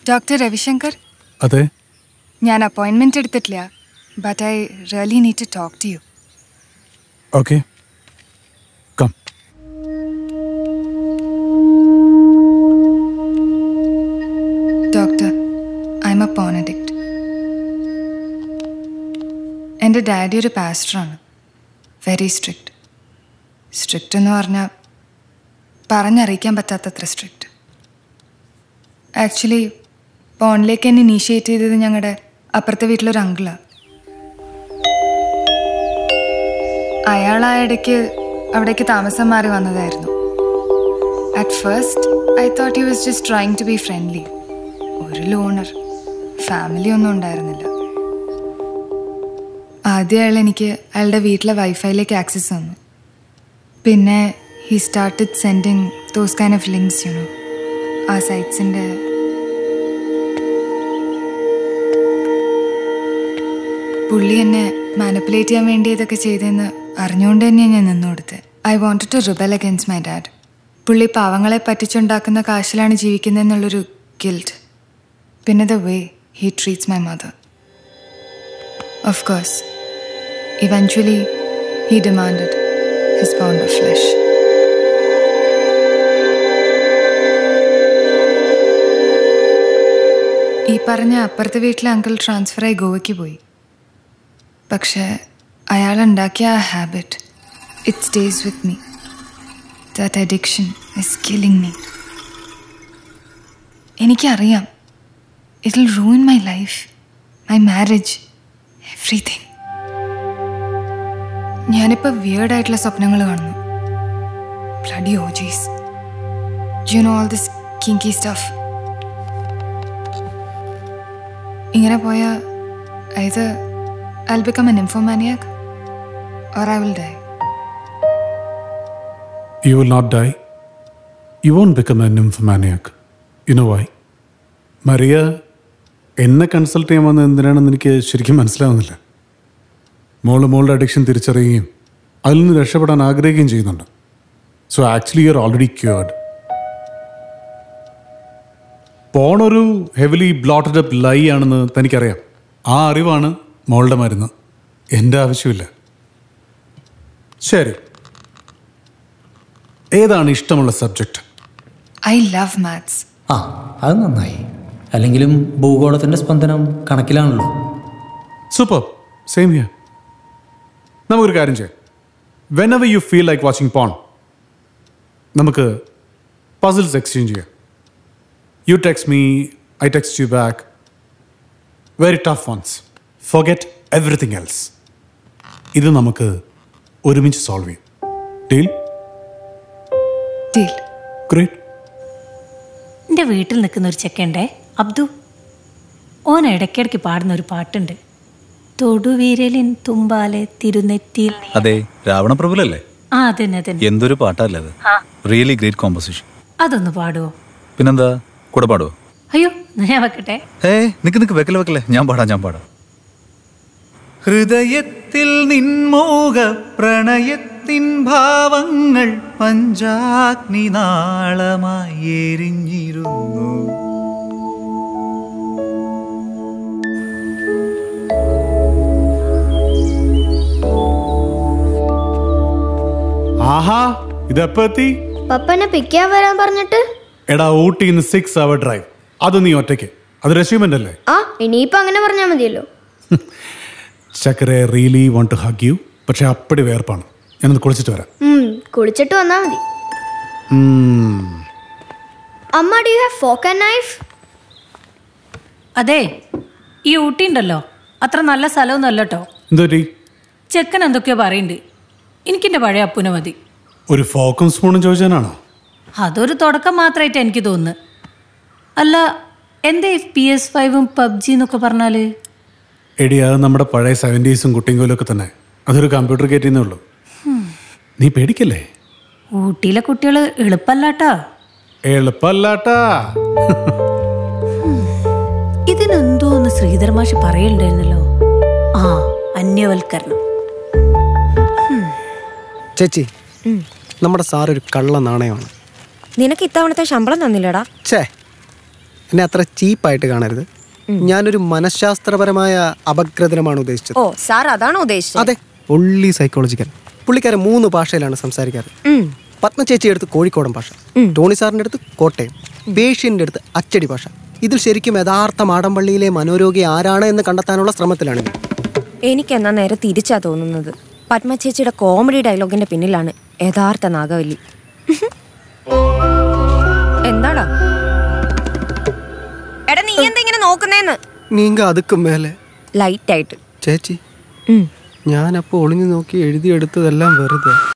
Doctor Ravishankar അതെ ഞാൻ അപ്പോയിൻമെന്റ് എടുത്തിട്ടില്ല but I really need to talk to you okay come doctor I'm a porn addict എൻ്റെ daddy ഒരു പാസ്റ്ററാണ് വെരി സ്ട്രിക്റ്റ് സ്ട്രിക്റ്റ് എന്ന് പറഞ്ഞാൽ പറഞ്ഞറിയിക്കാൻ പറ്റാത്തത്ര സ്ട്രിക്റ്റ് ആക്ച്വലി പോണിലേക്ക് എന്നെ ഇനീഷ്യേറ്റ് ചെയ്തത് ഞങ്ങളുടെ അപ്പുറത്തെ വീട്ടിലൊരു അങ്കിളാണ് അയാൾ ആ ഇടയ്ക്ക് അവിടേക്ക് താമസം മാറി വന്നതായിരുന്നു at first I thought you was just trying to be friendly ഒരു ലോണർ ഫാമിലി ഒന്നും ഉണ്ടായിരുന്നില്ല ആദ്യം അയാൾ എനിക്ക് അയാളുടെ വീട്ടിലെ വൈഫൈയിലേക്ക് ആക്സസ് തന്നു പിന്നെ he started sending those kind of links you know ആ സൈറ്റ്സിൻ്റെ പുള്ളി എന്നെ മാനിപ്പുലേറ്റ് ചെയ്യാൻ വേണ്ടി ഇതൊക്കെ ചെയ്തെന്ന് അറിഞ്ഞുകൊണ്ട് തന്നെയാണ് ഞാൻ നിന്നു കൊടുത്തത് I want to rebel against my dad പുള്ളി പാവങ്ങളെ പറ്റിച്ചുണ്ടാക്കുന്ന കാശിലാണ് ജീവിക്കുന്നതെന്നുള്ളൊരു ഗിൽറ്റ് പിന്നെ the way he treats my mother of course eventually he demanded his pound of flesh ഈ പറഞ്ഞ അപ്പുറത്തെ വീട്ടിലെ അങ്കിൾ ട്രാൻസ്ഫറായി ഗോവയ്ക്ക് പോയി പക്ഷേ അയാൾ ഉണ്ടാക്കിയ ആ habit it stays with me that addiction is killing me എനിക്കറിയാം it will ruin my life my marriage everything ഞാനിപ്പോൾ വിയേർഡായിട്ടുള്ള സ്വപ്നങ്ങൾ കാണുന്നു bloody orgies you know all this kinky stuff ഇങ്ങനെ പോയാൽ ഇത് I'll become an nymphomaniac or I will die. You will not die. You won't become a nymphomaniac. You know why? Mariya എന്നെ consult ചെയ്യാൻ വന്നത് എന്തിനാണെന്ന് എനിക്ക് ശരിക്കും മനസ്സിലാവുന്നില്ല മോള് മോളുടെ അഡിക്ഷൻ തിരിച്ചറിയുകയും അതിൽ നിന്ന് രക്ഷപ്പെടാൻ ആഗ്രഹിക്കുകയും ചെയ്യുന്നുണ്ട് so actually you are already cured പോണൊരു ഹെവിലി ബ്ലോട്ടഡ് അപ്പ് ലൈ ആണെന്ന് തനിക്കറിയാം ആ അറിവാണ് മോളുടെ മരുന്ന് എൻ്റെ ആവശ്യമില്ല ശരി ഏതാണ് ഇഷ്ടമുള്ള സബ്ജക്റ്റ് I love maths. ആ അത് നന്നായി അല്ലെങ്കിലും ഭൂഗോളത്തിന്റെ സ്പന്ദനം കണക്കിലാണല്ലോ സൂപ്പർ സെയിം ഹിയർ നമുക്കൊരു കാര്യം ചെയ്യാം whenever you feel like watching porn നമുക്ക് പസിൽസ് എക്സ്ചേഞ്ച് ചെയ്യാം you text me I text you back very tough ones forget everything else ഇത് നമുക്ക് ഒരുമിച്ച് സോൾവ് ചെയ്യും ഡീൽ Deal. ഗ്രേറ്റ് എൻ്റെ വീട്ടിൽ നിൽക്കുന്ന ഒരു ചെക്കണ്ടേ അബ്ദു ഓൻ ഇടയ്ക്കിടയ്ക്ക് പാടുന്ന ഒരു പാട്ടുണ്ട് തൊടുവീരലിൻ തുമ്പാലെ തിരുനെറ്റിയിൽ നീ-" അതെ രാവണപ്രഭുലല്ലേ ആ അതന്നെ അതന്നെ എന്തൊരു പാട്ടല്ലേ അത് റിയലി ഗ്രേറ്റ് കോമ്പോസിഷൻ അതൊന്ന് പാടുവോ പിന്നെന്താ കൂടെ പാടുവോ അയ്യോ എന്നാ ഞാൻ വെക്കട്ടെ ഏ നിക്ക് നിക്ക് വെക്കല വെക്കല്ലേ ഞാൻ പാടാം ഞാൻ പാടാം ഹൃദയത്തിൽ നിൻമോക പ്രണയത്തിൻ ഭാവങ്ങൾ പഞ്ചാഗ്നി നാളമായി എരിഞ്ഞിരുന്നു ആഹാ ഇതെപ്പോ എത്തി പപ്പനെ പിക്കാൻ വരാൻ പറഞ്ഞിട്ട് എടാ ഊട്ടിന്ന് സിക്സ് അവർ ഡ്രൈവ് അത് നീ ഒറ്റയ്ക്ക് അത് റെസ്യൂമെന്റ് അല്ലേ ആ ഇനിയിപ്പോ അങ്ങനെ പറഞ്ഞാൽ മതിയല്ലോ ചക്കരെ really want to hug you പക്ഷെ അപ്പടി വേർപ്പാണ് ഞാനൊന്ന് കുളിച്ചിട്ട് വരാം ഉം, കുളിച്ചിട്ട് വന്നാ മതി ഉം. അമ്മ do you have fork and knife അതെ ഈ ഊട്ടി ഉണ്ടല്ലോ അത്ര നല്ല സ്ഥലമൊന്നും അല്ല കേട്ടോ എന്ത് പറ്റി ചെക്കൻ എന്തൊക്കെയോ പറയുന്നുണ്ട് എനിക്കെൻ്റെ പഴയ അപ്പുനെ മതി ഒരു ഫോക്കും സ്പൂണും ചോദിച്ചാനാണോ അതൊരു തുടക്കം മാത്രമായിട്ട് എനിക്ക് തോന്നുന്നു അല്ല എന്താ പി എസ് ഫൈവും പബ്ജി എന്നൊക്കെ പറഞ്ഞാല് എടി അത് നമ്മുടെ പഴയ സെവൻറ്റീസും കുട്ടിങ്കോലും ഒക്കെ തന്നെ അതൊരു കമ്പ്യൂട്ടർ കയറ്റിന്നേ ഉള്ളൂ നീ പേടിക്കല്ലേ ഊട്ടിയിലെ കുട്ടികൾ എളുപ്പല്ലാട്ടാ എളുപ്പല്ലാട്ടാ ഇതിനെന്തോ ഒന്ന് ശ്രീധർ മാഷ് പറയലുണ്ടായിരുന്നല്ലോ ആ അന്യവൽക്കരണം ചേച്ചി നമ്മുടെ സാർ ഒരു കള്ള നാണയമാണ് നിനക്ക് ഇത്തവണത്തെ ശമ്പളം തന്നില്ലടാ ഛേ എന്നെ അത്ര ചീപ്പായിട്ട് കാണരുത് ഞാനൊരു മനഃശാസ്ത്രപരമായ അപഗ്രഥനമാണ് ഉദ്ദേശിച്ചത് ഓ സാർ അതാണോ ഉദ്ദേശിച്ചത് അതെ ഒള്ളി സൈക്കോളജിക്കൽ പുള്ളിക്കാരൻ മൂന്ന് ഭാഷയിലാണ് സംസാരിക്കാറ് ഉം. പത്മ ചേച്ചി അടുത്ത് കോഴിക്കോടൻ ഭാഷ ടോണി സാറിൻ്റെ അടുത്ത് കോട്ടയം പേഷ്യൻ്റെ അടുത്ത് അച്ചടി ഭാഷ ഇതിൽ ശരിക്കും യഥാർത്ഥ മാടമ്പള്ളിയിലെ മനോരോഗി ആരാണ് എന്ന് കണ്ടെത്താനുള്ള ശ്രമത്തിലാണ് ഞാൻ. എനിക്കെന്നാ നേരെ തിരിച്ചാ തോന്നുന്നത് പത്മ ചേച്ചിയുടെ കോമഡി ഡയലോഗിന്റെ പിന്നിലാണ് യഥാർത്ഥ നാഗവല്ലി എന്താടാ എടാ നീ എന്താ ഇങ്ങനെ നോക്കുന്നേന്ന് നീങ്ക അതുക്കും മേലെ ലൈറ്റ് ആയിട്ട് ചേച്ചി ഉം. ഞാനപ്പോൾ ഒളിഞ്ഞു നോക്കി എഴുതിയെടുത്തതെല്ലാം വെറുതെ